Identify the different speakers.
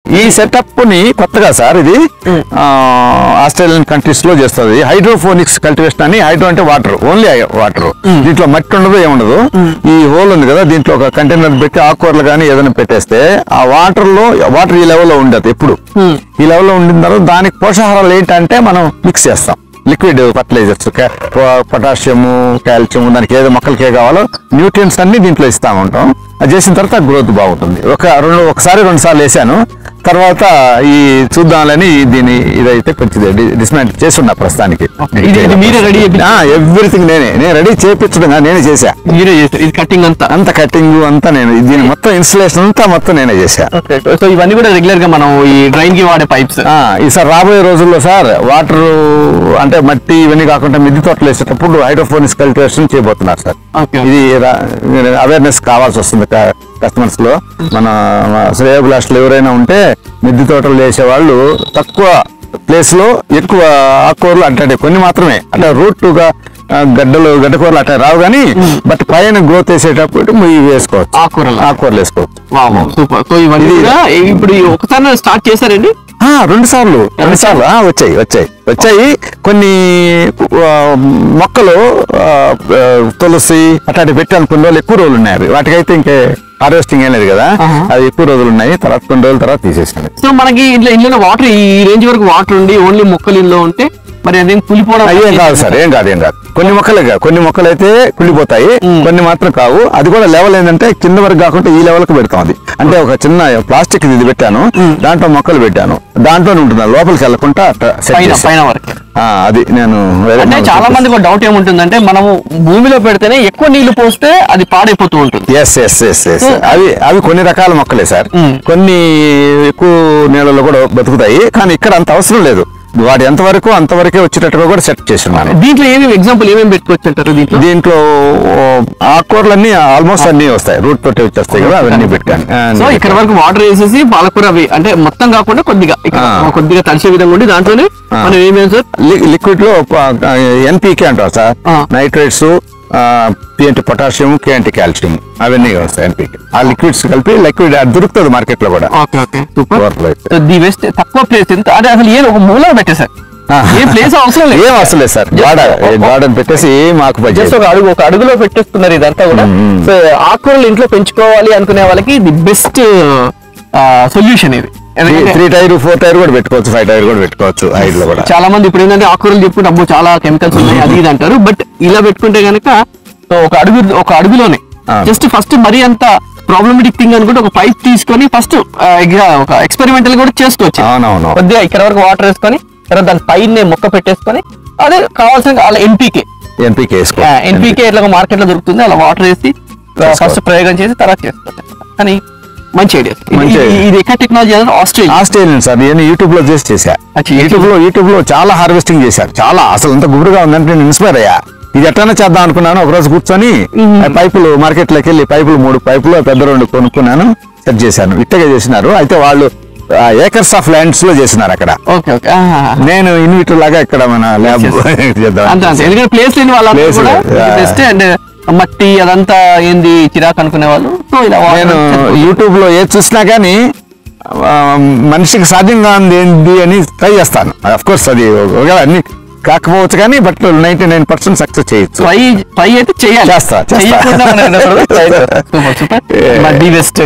Speaker 1: ఈ సెటప్ ని కొత్తగా సార్ ఇది ఆ, ఆస్ట్రేలియన్ కంట్రీస్ లో చేస్తుంది హైడ్రోఫోనిక్స్ కల్టివేషన్ అని హైడ్రో అంటే వాటర్ ఓన్లీ వాటర్ దీంట్లో మట్టి ఉండదు ఏముండదు ఈ హోల్ ఉంది కదా దీంట్లో ఒక కంటైనర్ పెట్టి ఆకుకూరలు కానీ ఏదైనా పెట్టేస్తే ఆ వాటర్ లో వాటర్ ఈ లెవెల్లో ఉండదు ఎప్పుడు ఈ లెవెల్లో ఉండిన తర్వాత దానికి పోషకాహారాలు ఏంటంటే మనం మిక్స్ చేస్తాం లిక్విడ్ ఫర్టిలైజర్స్ పొటాషియము కాల్షియం దానికి ఏదో మొక్కలకి ఏ కావాలో న్యూట్రియన్స్ అన్ని దీంట్లో ఇస్తా ఉంటాం అది చేసిన తర్వాత గ్రోత్ బాగుంటుంది ఒక రెండు ఒకసారి రెండు సార్లు వేసాను తర్వాత ఈ చూద్దాంలని దీని ఇదైతే కొంచెం డిస్మాంటిల్ చేస్తున్నా ప్రస్తుతానికి
Speaker 2: ఇది- ఇది మీరే ready చేపించ-
Speaker 1: ఎవ్రీథింగ్ నేనే నేను రెడీ చేపించడం కాదు, నేనే చేశా
Speaker 2: మీరే చేస్తారు ఇది కటింగ్ అంతా
Speaker 1: అంత కటింగ్ అంతా నేను దీని మొత్తం ఇన్స్టలేషన్ అంతా మొత్తం నేనే చేశా
Speaker 2: సో ఇవన్నీ కూడా రెగ్యులర్ గా మనం ఈ డ్రైన్ కి వాడే పైప్స్
Speaker 1: ఆ, ఈసారి రాబోయే రోజుల్లో సార్ వాటర్ అంటే మట్టి ఇవన్నీ కాకుండా మిద్దె తోటలు వేసేటప్పుడు హైడ్రోఫోనిక్స్ కల్టివేషన్ చేయబోతున్నారు సార్
Speaker 2: Okay.
Speaker 1: ఇది అవేర్నెస్ కావాల్సి వస్తుంది కస్టమర్స్ లో మన శ్రేయోభిలాషులు ఎవరైనా ఉంటే మిద్దె తోటలు వేసే వాళ్ళు తక్కువ ప్లేస్ లో ఎక్కువ ఆకుకూరలు అంటే కొన్ని మాత్రమే అంటే రూట్ గా ఆ, గడ్డలు గడ్డకూరలు అట్లా రావు కానీ బట్ పైన గ్రోత్ వేసేటప్పుడు ఇవి వేసుకోవచ్చు
Speaker 2: ఆకుకూరలు.
Speaker 1: ఆకుకూరలు వేసుకోవచ్చు
Speaker 2: సూపర్ సో ఇవన్నీ కూడా ఇప్పుడు ఈ ఒకసారి స్టార్ట్ చేశారండి
Speaker 1: ఆ, రెండు సార్లు రెండు సార్లు ఆ, వచ్చాయి వచ్చాయి వచ్చాయి కొన్ని ఆ, మొక్కలు ఆ, ఆ, తులసి అట్లాంటి పెట్టాను కొన్ని రోజులు ఎక్కువ రోజులు ఉన్నాయి అవి వాటికైతే ఇంకే హార్వెస్టింగ్ ఏం లేదు కదా
Speaker 2: ఆహా.
Speaker 1: అది ఎక్కువ రోజులు ఉన్నాయి తర్వాత కొన్ని రోజుల తర్వాత తీసేసాను
Speaker 2: సో మనకి ఇట్లా ఇంట్లో వాటర్ ఈ రేంజ్ వరకు వాటర్ ఉండి ఓన్లీ మొక్కలు ఇంట్లో ఉంటే మరి అదేం కులిపోవడం
Speaker 1: అయ్యేం కాదు సార్ ఏం కాదు ఏం కాదు కొన్ని మొక్కలే కాదు కొన్ని మొక్కలు అయితే కుళ్ళిపోతాయి కొన్ని మాత్రం కావు అది కూడా లెవెల్ ఏంటంటే కింద వరకు కాకుండా ఈ లెవెల్ కి పెడతాం అది అంటే ఒక చిన్న ప్లాస్టిక్ ఇది పెట్టాను దాంట్లో మొక్కలు పెట్టాను దాంట్లోనే ఉంటుంది లోపలికి వెళ్ళకుండా అట్లా set
Speaker 2: పైన
Speaker 1: చేశాను.
Speaker 2: పైన వరకు
Speaker 1: ఆ, అది నేను వేరే
Speaker 2: అంటే
Speaker 1: మొక్కలు
Speaker 2: చాలా మందికి డౌట్ ఏముంటుందంటే మనము భూమిలో పెడితేనే ఎక్కువ నీళ్లు పోస్తే అది పాడైపోతూ ఉంటుంది
Speaker 1: ఎస్ ఎస్ ఎస్ ఎస్ అవి అవి కొన్ని రకాల మొక్కలే సార్ కొన్ని ఎక్కువ నీళ్ళలో కూడా బతుకుతాయి కానీ ఇక్కడ అంత అవసరం లేదు వాటి ఎంతవరకు అంతవరకే వచ్చేటట్టుగా కూడా సెట్ చేసి ఉన్నాను
Speaker 2: దీంట్లో ఏమేమి ఎగ్జాంపుల్ ఏమేమి పెట్టుకోవచ్చు అంటారు దీంట్లో
Speaker 1: దీంట్లో ఆకుకూరలన్నీ ఆల్మోస్ట్ అన్ని వస్తాయి రూట్ తోటి వచ్చేస్తాయి కదా అవన్నీ పెట్టాను
Speaker 2: సో ఇక్కడ వరకు వాటర్ వేసేసి పాలకూర అవి అంటే మొత్తం కాకుండా కొద్దిగా ఇక్కడ
Speaker 1: ఆ.
Speaker 2: కొద్దిగా తడిసే విధంగా ఉండి దాంట్లోనే మనం ఏమేమి సార్
Speaker 1: లిక్విడ్ లో ఎన్పీకే అంటారు సార్
Speaker 2: ఆ.
Speaker 1: నైట్రేట్స్ పిఎంటి పొటాషియం కేఎంటి కాల్షియం అవన్నీ వస్తాయి ఎన్పీకే ఆ లిక్విడ్స్ కలిపి లిక్విడ్ దొరుకుతుంది మార్కెట్ లో కూడా
Speaker 2: ఓకే ఓకే సూపర్
Speaker 1: Water లో అయితే.
Speaker 2: ది వేస్ట్ తక్కువ ప్లేస్ ఎంత అంటే అసలు ఏం ఒక మూల పెట్టేశారు
Speaker 1: ఆ.
Speaker 2: ఏ ప్లేస్ అవసరం లేదు
Speaker 1: ఏం అవసరం లేదు సార్ గాడ గార్డెన్ పెట్టేసి మాకు
Speaker 2: జస్ట్
Speaker 1: బడ్జెట్
Speaker 2: ఒక అడుగు ఒక అడుగులో పెట్టేస్తున్నారు ఇదంతా కూడా సో ఆకుకూరలు ఇంట్లో పెంచుకోవాలి అనుకునే వాళ్ళకి ది బెస్ట్ సొల్యూషన్ ఇది ఎందుకంటే
Speaker 1: త్రీ టైర్ ఫోర్ టైర్ కూడా పెట్టుకోవచ్చు ఫైవ్ టైర్ కూడా పెట్టుకోవచ్చు హైట్ లో కూడా
Speaker 2: చాలా మంది ఇప్పుడు ఏంటంటే ఆకుకూరలు చెప్పుకుంటే అమ్మో చాలా కెమికల్స్ ఉన్నాయి అది ఇది అంటారు బట్ ఇలా పెట్టుకుంటే గనక సో ఒక అడుగు ఒక అడుగులోనే
Speaker 1: ఆ.
Speaker 2: జస్ట్ ఫస్ట్ మరీ అంత ప్రాబ్లమెటిక్ థింగ్ అనుకుంటే ఒక పైప్ తీసుకొని ఫస్ట్ ఒక ఎక్స్పెరిమెంటల్ కూడా చేసుకోవచ్చు
Speaker 1: అవునవును
Speaker 2: కొద్దిగా ఇక్కడ వరకు వాటర్ వేసుకొని తర్వాత దాని పైన మొక్క పెట్టేసుకొని అదే కావాల్సిన అలా ఎన్పీకే
Speaker 1: ఎన్పీకే వేసుకో
Speaker 2: ఎన్పీకే ఎట్లా మార్కెట్ లో దొరుకుతుంది అలా వాటర్ వేసి ఫస్ట్ ప్రయోగం చేసి తర్వాత చేసుకోవచ్చు కానీ మంచి ఐడియా
Speaker 1: మంచి idea.
Speaker 2: ఇది ఎక్కడ టెక్నాలజీ అనేది ఆస్ట్రేలియా
Speaker 1: ఆస్ట్రేలియన్ సార్ నేను యూట్యూబ్ లో చేసి చేశా
Speaker 2: అచ్చా,
Speaker 1: యూట్యూబ్ లో యూట్యూబ్ లో చాలా హార్వెస్టింగ్ చేశారు చాలా అసలు ఎంత గుబురుగా ఉందంటే నేను ఇన్స్పైర్ అయ్యా ఇది ఎట్లైనా చేద్దాం అనుకున్నాను ఒక రోజు కూర్చొని ఆ పైపులు మార్కెట్ లోకి వెళ్ళి పైపులు మూడు పైపులు ఆ పెద్ద రెండు కొనుక్కున్నాను సెట్ చేశాను ఇట్టగా చేసినారు అయితే వాళ్ళు ఏకర్స్ ఆఫ్ ల్యాండ్స్ లో చేసినారు అక్కడ
Speaker 2: ఓకే ఓకే
Speaker 1: నేను ఇన్విటర్ లాగా ఇక్కడ మన ల్యాబ్ చేద్దాం
Speaker 2: అంతే అంతే ఎందుకంటే ప్లేస్ లేని వాళ్ళంతా
Speaker 1: Place
Speaker 2: కూడా
Speaker 1: లేదు. ఆ.
Speaker 2: బెస్ట్ అండ్ మట్టి అదంతా ఏంది చిరాకు అనుకునే వాళ్ళు సో ఇలా
Speaker 1: నేను
Speaker 2: వాటర్
Speaker 1: యూట్యూబ్ లో ఏది చూసినా కానీ ఆ, మనిషికి సాధ్యంగా ఉంది ఏంది అని ట్రై చేస్తాను అఫ్ కోర్స్ అది ఒకవేళ అన్ని కాకపోవచ్చు కానీ but ninety nine percent success చేయొచ్చు
Speaker 2: ట్రై ట్రై అయితే చేయాలి
Speaker 1: చేస్తా, చేస్తా.
Speaker 2: చేయకుండా మనం ఉండకూడదు. Try చేస్తా. Super super but the best